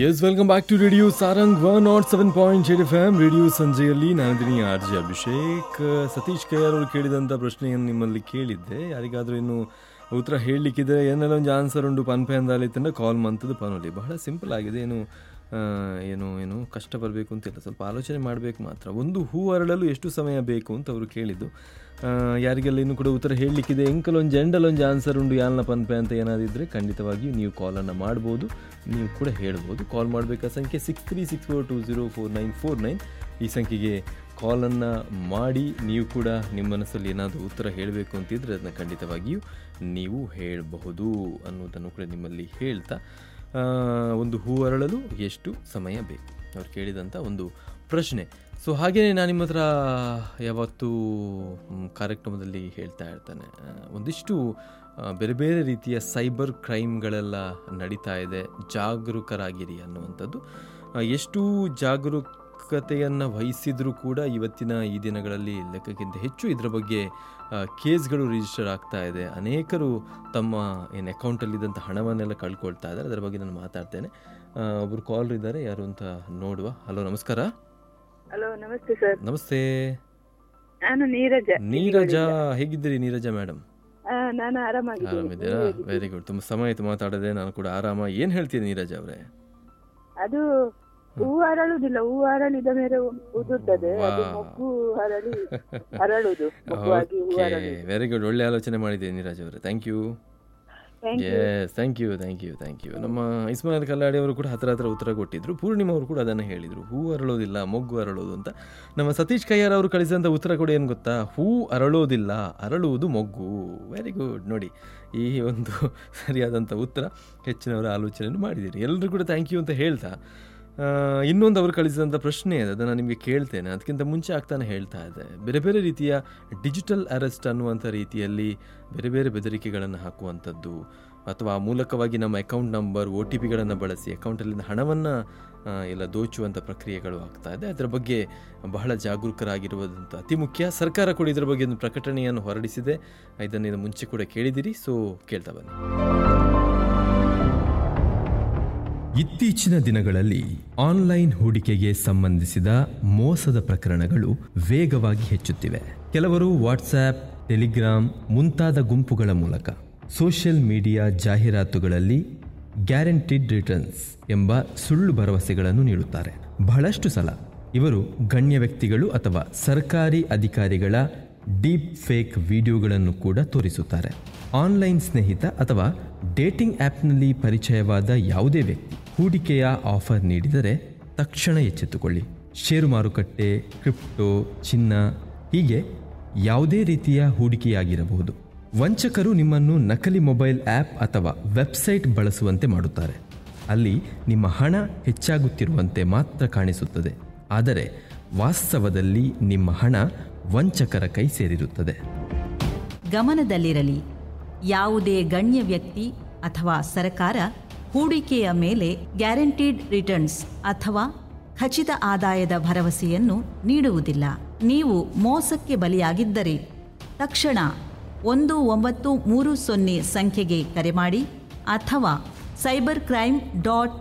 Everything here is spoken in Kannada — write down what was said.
S welcome back to radio Sarang one not seven point eight F M radio ಸಂಜೆಯಲ್ಲಿ ನಾನಿದ್ದೀನಿ ಆರ್ ಜೆ ಅಭಿಷೇಕ್ ಸತೀಶ್ ಕೈಯಾರ್ ಅವರು ಕೇಳಿದಂಥ ಪ್ರಶ್ನೆಯನ್ನು ನಿಮ್ಮಲ್ಲಿ ಕೇಳಿದ್ದೆ ಯಾರಿಗಾದರೂ ಇನ್ನು ಉತ್ತರ ಹೇಳಲಿಕ್ಕಿದ್ರೆ ಏನೆಲ್ಲ ಒಂದು ಆನ್ಸರ್ ಉಂಟು ಪನ್ಪೆ ಅಂದಾಲಿತ್ತಂದ್ರೆ ಕಾಲ್ ಮಂತದ್ದು ಪನೋಲಿ ಬಹಳ ಸಿಂಪಲ್ ಆಗಿದೆ ಏನು ಆ, ಏನು ಏನು ಕಷ್ಟ ಬರಬೇಕು ಅಂತಿಲ್ಲ ಸ್ವಲ್ಪ ಆಲೋಚನೆ ಮಾಡಬೇಕು ಮಾತ್ರ ಒಂದು ಹೂ ಅರಳಲು ಎಷ್ಟು ಸಮಯ ಬೇಕು ಅಂತ ಅವರು ಕೇಳಿದ್ದು ಆ, ಯಾರಿಗೆಲ್ಲ ಇನ್ನೂ ಕೂಡ ಉತ್ತರ ಹೇಳಲಿಕ್ಕಿದೆ ಎಂಕಲೊಂದು ಜೆಂಡಲೊಂದು ಆನ್ಸರ್ ಉಂಟು ಯಾಲ್ನ ಪನ್ಪೆ ಅಂತ ಏನಾದಿದ್ದರೆ ಖಂಡಿತವಾಗಿಯೂ ನೀವು ಕಾಲನ್ನು ಮಾಡ್ಬೋದು ನೀವು ಕೂಡ ಹೇಳ್ಬೋದು ಕಾಲ್ ಮಾಡಬೇಕಾದ ಸಂಖ್ಯೆ six three six four two zero four nine four nine ಈ ಸಂಖ್ಯೆಗೆ ಕಾಲನ್ನು ಮಾಡಿ ನೀವು ಕೂಡ ನಿಮ್ಮ ಮನಸ್ಸಲ್ಲಿ ಏನಾದರೂ ಉತ್ತರ ಹೇಳಬೇಕು ಅಂತಿದ್ರೆ ಅದನ್ನ ಖಂಡಿತವಾಗಿಯೂ ನೀವು ಹೇಳಬಹುದು ಅನ್ನೋದನ್ನು ಕೂಡ ನಿಮ್ಮಲ್ಲಿ ಹೇಳ್ತಾ ಆ, ಒಂದು ಹೂ ಅರಳಲು ಎಷ್ಟು ಸಮಯ ಬೇಕು ಅವ್ರು ಕೇಳಿದಂಥ ಒಂದು ಪ್ರಶ್ನೆ ಸೊ ಹಾಗೆಯೇ ನಾನು ನಿಮ್ಮ ಹತ್ರ ಯಾವತ್ತೂ ಮ್, ಕಾರ್ಯಕ್ರಮದಲ್ಲಿ ಹೇಳ್ತಾ ಇರ್ತಾನೆ ಆ, ಒಂದಿಷ್ಟು ಆ, ಬೇರೆ ಬೇರೆ ರೀತಿಯ ಸೈಬರ್ ಕ್ರೈಮ್ಗಳೆಲ್ಲ ನಡೀತಾ ಇದೆ ಜಾಗರೂಕರಾಗಿರಿ ಅನ್ನುವಂಥದ್ದು ಆ, ಎಷ್ಟು ಜಾಗರೂಕತೆಯನ್ನು ವಹಿಸಿದರೂ ಕೂಡ ಇವತ್ತಿನ ಈ ದಿನಗಳಲ್ಲಿ ಲೆಕ್ಕಕ್ಕಿಂತ ಹೆಚ್ಚು ಇದರ ಬಗ್ಗೆ ಆ, ಕೇಸ್ಗಳು ರಿಜಿಸ್ಟರ್ ಆಗ್ತಾ ಇದೆ ಅನೇಕರು ತಮ್ಮ ಏನು ಅಕೌಂಟಲ್ಲಿದ್ದಂಥ ಹಣವನ್ನೆಲ್ಲ ಕಳ್ಕೊಳ್ತಾ ಇದ್ದಾರೆ ಅದರ ಬಗ್ಗೆ ನಾನು ಮಾತಾಡ್ತೇನೆ ಆ, ಒಬ್ರು ಕಾಲ್ ಇದ್ದಾರೆ ಯಾರು ಅಂತ ನೋಡುವ ಹಲೋ ನಮಸ್ಕಾರ ಹಲೋ ನಮಸ್ತೆ ಸರ್ ನಮಸ್ತೆ ನಾನು ನೀರಜ ನೀರಜಾ ಹೇಗಿದ್ದೀರಿ ನೀರಜಾ ಮೇಡಮ್ ಆ, ನಾನು ಆರಾಮಾಗಿದ್ದೀನಿ ಆರಾಮಿದ್ದೀರಾ ವೆರಿ ಗುಡ್ ತುಂಬ ಸಮಯ ಆಯ್ತು ಮಾತಾಡದೆ ನಾನು ಕೂಡ ಆರಾಮ ಏನು ಹೇಳ್ತೀನಿ ನೀರಜ್ ಅವರೇ ಅದು ಹೂ ಅರಳುದಿಲ್ಲ ಹೂ ಅರಳಿದ ಮೇಲೆ ಉದುರ್ತದೆ ಅದು ವಾಹ್. ಮೊಗ್ಗು ಅರಳಿ ಅರಳುದು ಮೊಗ್ಗಾಗಿ ಹೂ ಓಕೆ ಅರಳುದು ವೆರಿ ಗುಡ್ ಒಳ್ಳೆ ಆಲೋಚನೆ ಮಾಡಿದ್ದೀರಿ ನೀರಜ್ ಅವರೇ thank you thank you yes thank you thank you thank you ನಮ್ಮ ಇಸ್ಮಾಯಿಲ್ ಕಲ್ಲಾಡಿ ಅವರು ಕೂಡ ಹತ್ರ ಹತ್ರ ಉತ್ತರ ಕೊಟ್ಟಿದ್ರು ಪೂರ್ಣಿಮಾ ಅವರು ಕೂಡ ಅದನ್ನು ಹೇಳಿದರು ಹೂ ಅರಳೋದಿಲ್ಲ ಮೊಗ್ಗು ಅರಳೋದು ಅಂತ ನಮ್ಮ ಸತೀಶ್ ಕಯ್ಯಾರ್ ಅವರು ಕಳಿಸಿದಂಥ ಉತ್ತರ ಕೂಡ ಏನು ಗೊತ್ತಾ ಹೂ ಅರಳೋದಿಲ್ಲ ಅರಳುವುದು ಮೊಗ್ಗು ವೆರಿ ಗುಡ್ ನೋಡಿ ಈ ಒಂದು ಸರಿಯಾದಂಥ ಉತ್ತರ ಹೆಚ್ಚಿನವರ ಆಲೋಚನೆಯನ್ನು ಮಾಡಿದ್ದೀರಿ ಎಲ್ಲರೂ ಕೂಡ ಥ್ಯಾಂಕ್ ಯು ಅಂತ ಹೇಳ್ತಾ ಆ, ಇನ್ನೊಂದು ಅವರು ಕಳಿಸಿದಂಥ ಪ್ರಶ್ನೆ ಇದೆ ಅದನ್ನು ನಿಮಗೆ ಕೇಳ್ತೇನೆ ಅದಕ್ಕಿಂತ ಮುಂಚೆ ಆಗ್ತಾನೆ ಹೇಳ್ತಾ ಇದೆ ಬೇರೆ ಬೇರೆ ರೀತಿಯ ಡಿಜಿಟಲ್ ಅರೆಸ್ಟ್ ಅನ್ನುವಂಥ ರೀತಿಯಲ್ಲಿ ಬೇರೆ ಬೇರೆ ಬೆದರಿಕೆಗಳನ್ನು ಹಾಕುವಂಥದ್ದು ಅಥವಾ ಆ ಮೂಲಕವಾಗಿ ನಮ್ಮ ಅಕೌಂಟ್ ನಂಬರ್ ಒ ಟಿ ಪಿಗಳನ್ನು ಬಳಸಿ ಅಕೌಂಟಲ್ಲಿಂದ ಹಣವನ್ನು ಎಲ್ಲ ದೋಚುವಂಥ ಪ್ರಕ್ರಿಯೆಗಳು ಆಗ್ತಾ ಇದೆ ಅದರ ಬಗ್ಗೆ ಬಹಳ ಜಾಗರೂಕರಾಗಿರುವುದಂತ ಅತಿ ಮುಖ್ಯ ಸರ್ಕಾರ ಕೂಡ ಇದರ ಬಗ್ಗೆ ಒಂದು ಪ್ರಕಟಣೆಯನ್ನು ಹೊರಡಿಸಿದೆ ಇದನ್ನು ಇದು ಮುಂಚೆ ಕೂಡ ಕೇಳಿದಿರಿ ಸೊ ಕೇಳ್ತಾ ಬನ್ನಿ ಇತ್ತೀಚಿನ ದಿನಗಳಲ್ಲಿ ಆನ್ಲೈನ್ ಹೂಡಿಕೆಗೆ ಸಂಬಂಧಿಸಿದ ಮೋಸದ ಪ್ರಕರಣಗಳು ವೇಗವಾಗಿ ಹೆಚ್ಚುತ್ತಿವೆ ಕೆಲವರು ವಾಟ್ಸ್ಆಪ್ ಟೆಲಿಗ್ರಾಮ್ ಮುಂತಾದ ಗುಂಪುಗಳ ಮೂಲಕ ಸೋಷಿಯಲ್ ಮೀಡಿಯಾ ಜಾಹೀರಾತುಗಳಲ್ಲಿ ಗ್ಯಾರಂಟಿಡ್ ರಿಟರ್ನ್ಸ್ ಎಂಬ ಸುಳ್ಳು ಭರವಸೆಗಳನ್ನು ನೀಡುತ್ತಾರೆ ಬಹಳಷ್ಟು ಸಲ ಇವರು ಗಣ್ಯ ವ್ಯಕ್ತಿಗಳು ಅಥವಾ ಸರ್ಕಾರಿ ಅಧಿಕಾರಿಗಳ ಡೀಪ್ ಫೇಕ್ ವಿಡಿಯೋಗಳನ್ನು ಕೂಡ ತೋರಿಸುತ್ತಾರೆ ಆನ್ಲೈನ್ ಸ್ನೇಹಿತ ಅಥವಾ ಡೇಟಿಂಗ್ ಆ್ಯಪ್ನಲ್ಲಿ ಪರಿಚಯವಾದ ಯಾವುದೇ ವ್ಯಕ್ತಿ ಹೂಡಿಕೆಯ ಆಫರ್ ನೀಡಿದರೆ ತಕ್ಷಣ ಎಚ್ಚೆತ್ತುಕೊಳ್ಳಿ ಷೇರು ಮಾರುಕಟ್ಟೆ ಕ್ರಿಪ್ಟೋ ಚಿನ್ನ ಹೀಗೆ ಯಾವುದೇ ರೀತಿಯ ಹೂಡಿಕೆಯಾಗಿರಬಹುದು ವಂಚಕರು ನಿಮ್ಮನ್ನು ನಕಲಿ ಮೊಬೈಲ್ ಆ್ಯಪ್ ಅಥವಾ ವೆಬ್ಸೈಟ್ ಬಳಸುವಂತೆ ಮಾಡುತ್ತಾರೆ ಅಲ್ಲಿ ನಿಮ್ಮ ಹಣ ಹೆಚ್ಚಾಗುತ್ತಿರುವಂತೆ ಮಾತ್ರ ಕಾಣಿಸುತ್ತದೆ ಆದರೆ ವಾಸ್ತವದಲ್ಲಿ ನಿಮ್ಮ ಹಣ ವಂಚಕರ ಕೈ ಸೇರಿರುತ್ತದೆ ಗಮನದಲ್ಲಿರಲಿ ಯಾವುದೇ ಗಣ್ಯ ವ್ಯಕ್ತಿ ಅಥವಾ ಸರ್ಕಾರ ಹೂಡಿಕೆಯ ಮೇಲೆ ಗ್ಯಾರಂಟಿಡ್ ರಿಟರ್ನ್ಸ್ ಅಥವಾ ಖಚಿತ ಆದಾಯದ ಭರವಸೆಯನ್ನು ನೀಡುವುದಿಲ್ಲ ನೀವು ಮೋಸಕ್ಕೆ ಬಲಿಯಾಗಿದ್ದರೆ ತಕ್ಷಣ ಒಂದು ಒಂಬತ್ತು ಮೂರು ಸೊನ್ನೆ ಸಂಖ್ಯೆಗೆ ಕರೆ ಮಾಡಿ ಅಥವಾ ಸೈಬರ್ ಕ್ರೈಮ್ ಡಾಟ್